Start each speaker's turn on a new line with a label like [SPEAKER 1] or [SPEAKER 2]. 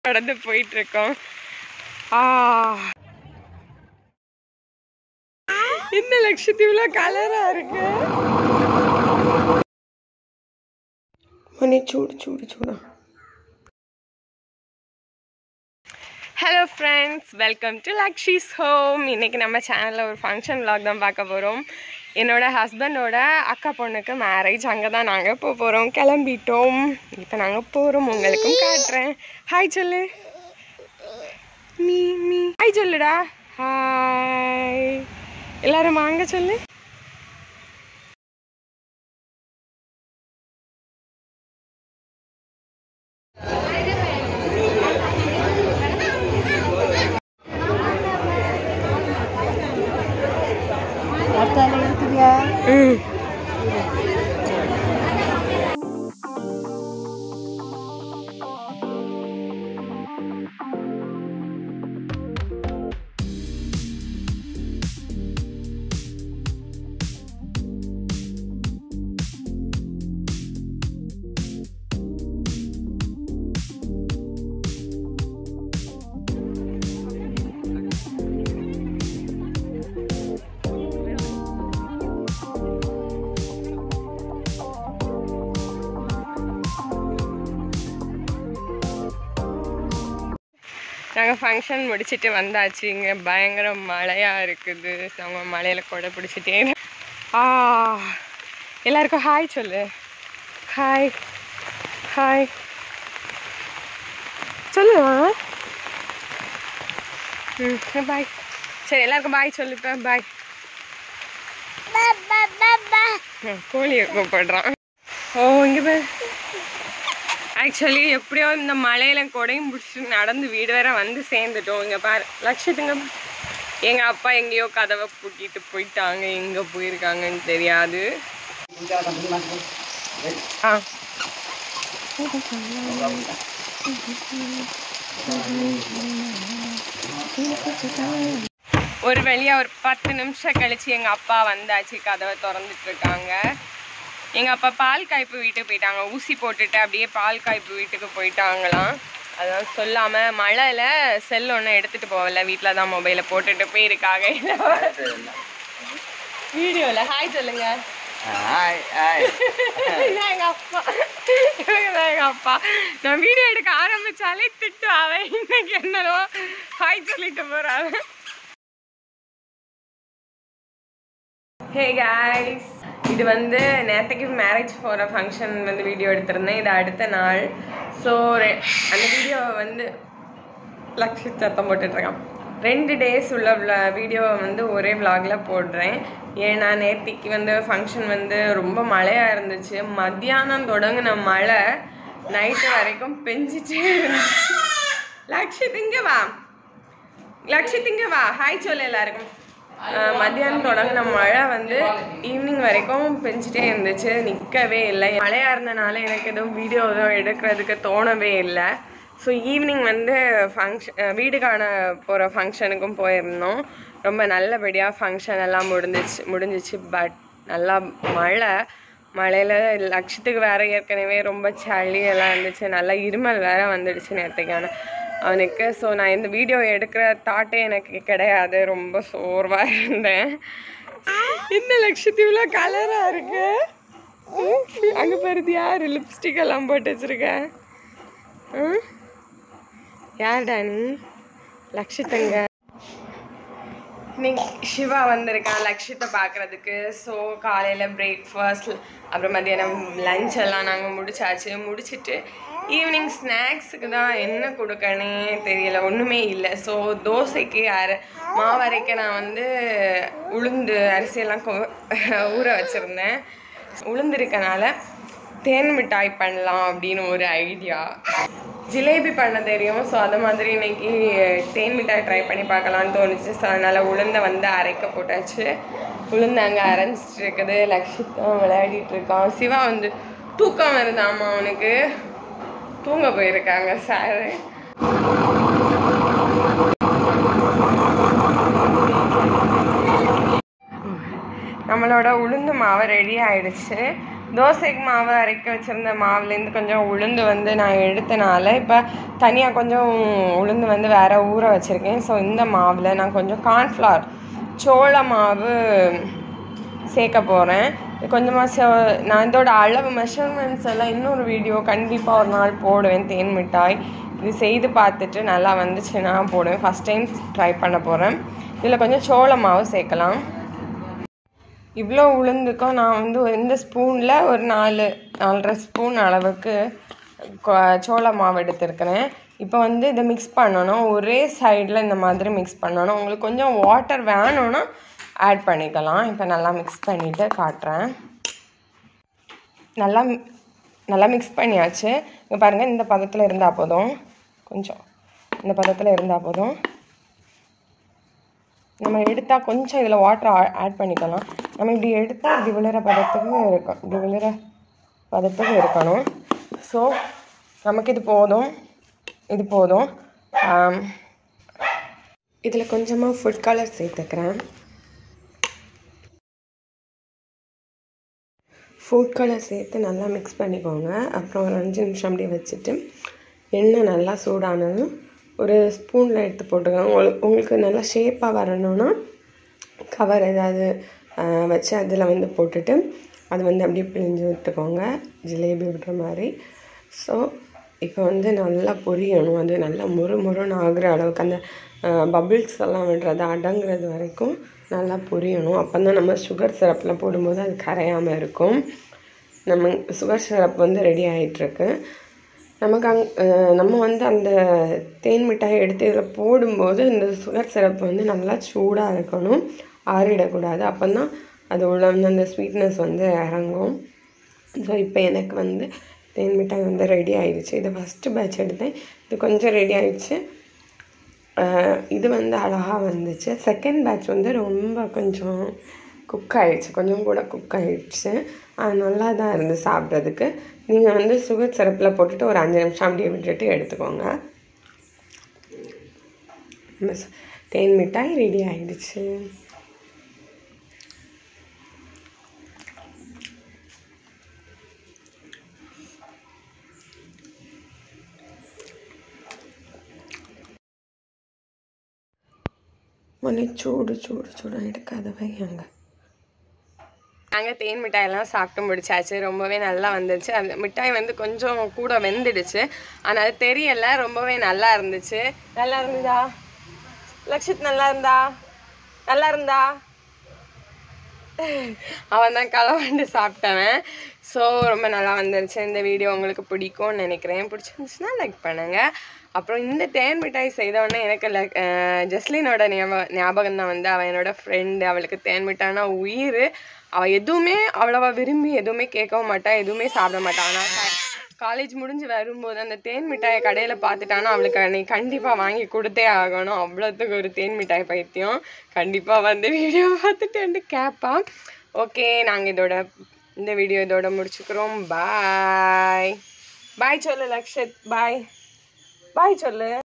[SPEAKER 1] நடந்து போயிட்டு இருக்கோம் ஆ இந்த லட்சத்தீவுல கலரா இருக்கு மணி சூடு சூடு சூடா hello friends welcome to Lakshi's home இன்னைக்கு நம்ம சேனலில் ஒரு ஃபங்க்ஷன் vlog தான் பார்க்க போகிறோம் என்னோட ஹஸ்பண்டோட அக்கா பொண்ணுக்கு மேரேஜ் அங்கே தான் நாங்கள் போக போகிறோம் கிளம்பிட்டோம் இப்போ நாங்கள் போகிறோம் உங்களுக்கும் காட்டுறேன் ஹாய் சொல்லு மீ மீ ஹாய் சொல்லுடா ஹாய் எல்லாரும் வாங்க சொல்லு ம் நாங்கள் ஃபங்க்ஷன் முடிச்சிட்டு வந்தாச்சு இங்கே பயங்கர மழையாக இருக்குது நம்ம மழையில் கொடை பிடிச்சிட்டே ஆ எல்லாருக்கும் ஹாய் சொல்லு ஹாய் ஹாய் சொல்லு ம் பாய் சரி எல்லாருக்கும் பாய் சொல்லு இப்போ பாய் கோழியை கூப்பிடுறான் ஓ இங்கே பாரு ஆக்சுவலி எப்படியோ இந்த மழையில கொடையும் பிடிச்சிட்டு நடந்து வீடு வேற வந்து சேர்ந்துட்டோம் இங்க பாரு லட்சத்துங்க எங்க அப்பா எங்கேயோ கதவை பூட்டிட்டு போயிட்டாங்க எங்க போயிருக்காங்கன்னு தெரியாது ஆ ஒரு வழியா ஒரு பத்து நிமிஷம் கழிச்சு எங்க அப்பா வந்தாச்சு கதவை திறந்துட்டு இருக்காங்க எங்கள் அப்பா பால் காய்ப்பு வீட்டுக்கு போயிட்டாங்க ஊசி போட்டுட்டு அப்படியே பால் காய்ப்பு வீட்டுக்கு போயிட்டாங்களாம் அதான் சொல்லாமல் மழையில் செல் ஒன்றும் எடுத்துகிட்டு போகல வீட்டில் தான் மொபைலை போட்டுட்டு போயிருக்காங்க வீடியோவில் ஹாய் சொல்லுங்க
[SPEAKER 2] ஹாய் ஹாய்
[SPEAKER 1] இதான் எங்கள் அப்பா இவங்கதான் எங்கள் அப்பா நான் வீடியோ எடுக்க ஆரம்பிச்சாலே திட்டு அவன் இன்னைக்கு என்னவோ ஹாய் சொல்லிட்டு போகிறாங்க ஹே காய்ஸ் இது வந்து நேற்றுக்கு மேரேஜ் போகிற ஃபங்க்ஷன் வந்து வீடியோ எடுத்திருந்தேன் இது அடுத்த நாள் ஸோ அந்த வீடியோ வந்து லக்ஷி சத்தம் போட்டுட்ருக்கான் ரெண்டு டேஸ் உள்ள வீடியோவை வந்து ஒரே vlogல போடுறேன் ஏன்னா நேத்திக்கு வந்து ஃபங்க்ஷன் வந்து ரொம்ப மழையாக இருந்துச்சு மத்தியானம் தொடங்கின மழை நைட்டு வரைக்கும் பெஞ்சிட்டே இருந்துச்சு லக்ஷி திங்க வா லக்ஷி திங்க வா ஹாய் சொல்லு எல்லாருக்கும் ஆஹ் மத்தியானம் தொடங்கின மழை வந்து ஈவினிங் வரைக்கும் பெஞ்சிட்டே இருந்துச்சு நிற்கவே இல்லை மழையாக இருந்தனால எனக்கு எதுவும் வீடியோ எதுவும் எடுக்கிறதுக்கு தோணவே இல்லை ஸோ ஈவினிங் வந்து ஃபங்க்ஷன் வீடு காண போகிற ஃபங்க்ஷனுக்கும் போயிருந்தோம் ரொம்ப நல்லபடியாக ஃபங்க்ஷன் எல்லாம் முடிஞ்சிச்சு முடிஞ்சிச்சு பட் நல்லா மழை மழையில் லட்சத்துக்கு வேற ஏற்கனவே ரொம்ப சளி எல்லாம் இருந்துச்சு நல்லா இருமல் வேற வந்துடுச்சு நேற்றுக்கான அவனுக்கு ஸோ நான் இந்த வீடியோ எடுக்கிற தாட்டே எனக்கு கிடையாது ரொம்ப சோர்வாக இருந்தேன் இந்த லட்சத்தீவுல கலராக இருக்கு அங்கே பாருது யார் லிப்ஸ்டிக் எல்லாம் போட்டு வச்சிருக்க ம்? யார்டா நீ லக்ஷத்தங்க இன்னைக்கு சிவா வந்திருக்கான் லக்ஷத்தை பார்க்குறதுக்கு ஸோ காலையில் பிரேக்ஃபாஸ்ட் அப்புறம் மத்தியானம் லஞ்ச் எல்லாம் நாங்கள் முடிச்சாச்சு முடிச்சிட்டு ஈவினிங் ஸ்நாக்ஸுக்கு தான் என்ன கொடுக்கனே தெரியல ஒன்றுமே இல்லை ஸோ தோசைக்கு அரை மாவரைக்க நான் வந்து உளுந்து அரிசியெல்லாம் கொ ஊற வச்சுருந்தேன் உளுந்து இருக்கனால தேன் மிட்டாய் பண்ணலாம் அப்படின்னு ஒரு ஐடியா ஜிலேபி பண்ண தெரியும் ஸோ அது மாதிரி இன்னைக்கு தேன் மிட்டாய் ட்ரை பண்ணி பார்க்கலான்னு தோணுச்சு ஸோ அதனால் உளுந்தை வந்து அரைக்க போட்டாச்சு உளுந்து அங்கே அரைஞ்சிட்டு இருக்குது லக்ஷித்தும் விளையாடிட்டு இருக்கான் சிவா வந்து தூக்கம் வருதாம்மா அவனுக்கு தூங்க போயிருக்காங்க சார் நம்மளோட உளுந்து மாவு ரெடி ஆயிடுச்சு தோசைக்கு மாவு அரைக்க வச்சுருந்த மாவுலேருந்து கொஞ்சம் உளுந்து வந்து நான் எடுத்தனால இப்போ தனியாக கொஞ்சம் உளுந்து வந்து வேற ஊற வச்சுருக்கேன் ஸோ இந்த மாவில் நான் கொஞ்சம் கார்ன்ஃப்ளவர் சோள மாவு சேர்க்க போகிறேன் கொஞ்சமாக சோ நான் இதோட அளவு மெஷர்மெண்ட்ஸ் எல்லாம் இன்னொரு வீடியோ கண்டிப்பாக ஒரு நாள் போடுவேன் தேன் மிட்டாய் இது செய்து பார்த்துட்டு நல்லா வந்துச்சுன்னா போடுவேன் ஃபஸ்ட் டைம் ட்ரை பண்ண போகிறேன் இதில் கொஞ்சம் சோள மாவு சேர்க்கலாம் இவ்வளோ உளுந்துக்கும் நான் வந்து ஒரு இந்த ஸ்பூனில் ஒரு நாலு நாலரை ஸ்பூன் அளவுக்கு கொ- சோள மாவு எடுத்திருக்கிறேன் இப்போ வந்து இதை மிக்ஸ் பண்ணணும் ஒரே சைடில் இந்த மாதிரி மிக்ஸ் பண்ணணும் உங்களுக்கு கொஞ்சம் வாட்டர் வேணும்னா ஆட் பண்ணிக்கலாம் இப்போ நல்லா மிக்ஸ் பண்ணிவிட்டு காட்டுறேன் நல்லா மி- நல்லா மிக்ஸ் பண்ணியாச்சு இங்கே பாருங்கள் இந்த பதத்தில் இருந்தால் போதும் கொஞ்சம் இந்த பதத்தில் இருந்தால் போதும் நம்ம எடுத்தால் கொஞ்சம் இதில் வாட்டர் ஆட் பண்ணிக்கலாம் நம்ம இப்படி எடுத்தால் இப்படி விழுற பதத்துக்கு இருக்கும் இப்படி விழுற பதத்துக்கு இருக்கணும் ஸோ நமக்கு இது போதும் இது போதும் இதில் கொஞ்சமாக ஃபுட் கலர் சேர்த்துக்கிறேன் ஃபுட் கலர் சேர்த்து நல்லா மிக்ஸ் பண்ணிக்கோங்க அப்புறம் ஒரு அஞ்சு நிமிஷம் அப்படியே வச்சுட்டு எண்ணெய் நல்லா சூடானதும் ஒரு ஸ்பூனில் எடுத்து போட்டுக்கோங்க உங்களுக்கு உங்களுக்கு நல்லா ஷேப்பாக வரணும்னா கவர் ஏதாவது ஆஹ், வச்சு அதில் வந்து போட்டுட்டு அது வந்து அப்படியே பிழிஞ்சு விட்டுக்கோங்க ஜிலேபி விடுற மாதிரி ஸோ இப்போ வந்து நல்லா பொரியணும் அது நல்லா முறு முறுன்னு ஆகுற அளவுக்கு அந்த பபிள்ஸ் எல்லாம் விடுறது அடங்குறது வரைக்கும் நல்லா பொரியணும் அப்போ தான் நம்ம சுகர் சிரப்பில் போடும்போது அது கரையாமல் இருக்கும் நம்ம சுகர் சிரப் வந்து ரெடி ஆகிட்டுருக்கு நமக்கு அங் அஹ் நம்ம வந்து அந்த தேன் மிட்டாய் எடுத்து இதில் போடும்போது இந்த சுகர் சிரப் வந்து நல்லா சூடாக இருக்கணும் ஆறிடக்கூடாது அப்போ தான் அது உள்ள வந்து அந்த ஸ்வீட்னஸ் வந்து இறங்கும் ஸோ இப்போ எனக்கு வந்து தேன் மிட்டாய் வந்து ரெடி ஆயிடுச்சு இது ஃபஸ்ட்டு பேட்ச் எடுத்தேன் இது கொஞ்சம் ரெடி ஆயிடுச்சு அஹ் இது வந்து அழகாக வந்துச்சு செகண்ட் பேட்ச் வந்து ரொம்ப கொஞ்சம் குக் ஆயிடுச்சு கொஞ்சம் கூட குக் ஆயிடுச்சு அது நல்லா தான் இருந்து சாப்பிட்றதுக்கு நீங்கள் வந்து சுகர் சிரப்பில் போட்டுட்டு ஒரு அஞ்சு நிமிஷம் அப்படியே விட்டுட்டு எடுத்துக்கோங்க நம்ம ச- தேன் மிட்டாய் ரெடி ஆயிடுச்சு மணி சூடு சூடு சூடு எடுக்காத வைங்க நாங்கள் தேன் மிட்டாயெல்லாம் சாப்பிட்டு முடிச்சாச்சு ரொம்பவே நல்லா வந்துச்சு அந்த மிட்டாய் வந்து கொஞ்சம் கூட வெந்துடுச்சு ஆனால் அது தெரியல ரொம்பவே நல்லா இருந்துச்சு நல்லா இருந்ததா லக்ஷித் நல்லா இருந்தா நல்லா இருந்தா அவன் தான் களவாண்டு சாப்பிட்டவன் ஸோ ரொம்ப நல்லா வந்துருச்சு இந்த வீடியோ உங்களுக்கு பிடிக்கும்னு நினைக்கிறேன் பிடிச்சிருந்துச்சுன்னா லைக் பண்ணுங்க அப்புறம் இந்த தேன் மிட்டாய் செய்தவொடனே எனக்கு ல- அஹ் ஜஸ்லினோட ஞாபகம் ஞாபகம் தான் வந்து அவள் என்னோட ஃப்ரெண்டு அவளுக்கு தேன் மிட்டாய்னா உயிர் அவள் எதுவுமே அவ்வளவா விரும்பி எதுவுமே கேட்கவும் மாட்டா எதுவுமே சாப்பிட மாட்டா ஆனால் காலேஜ் முடிஞ்சு வரும்போது அந்த தேன் மிட்டாயை கடையில் பார்த்துட்டானா அவளுக்கு அன்னைக்கு கண்டிப்பாக வாங்கி கொடுத்தே ஆகணும் அவ்வளோத்துக்கு ஒரு தேன் மிட்டாய் பைத்தியம் கண்டிப்பாக வந்து வீடியோ பார்த்துட்டு வந்து கேட்பான் ஓகே நாங்கள் இதோட இந்த வீடியோ இதோட முடிச்சுக்கிறோம் பாய் பாய் சொல்லு லக்ஷத் பாய் பாய் சொல்லு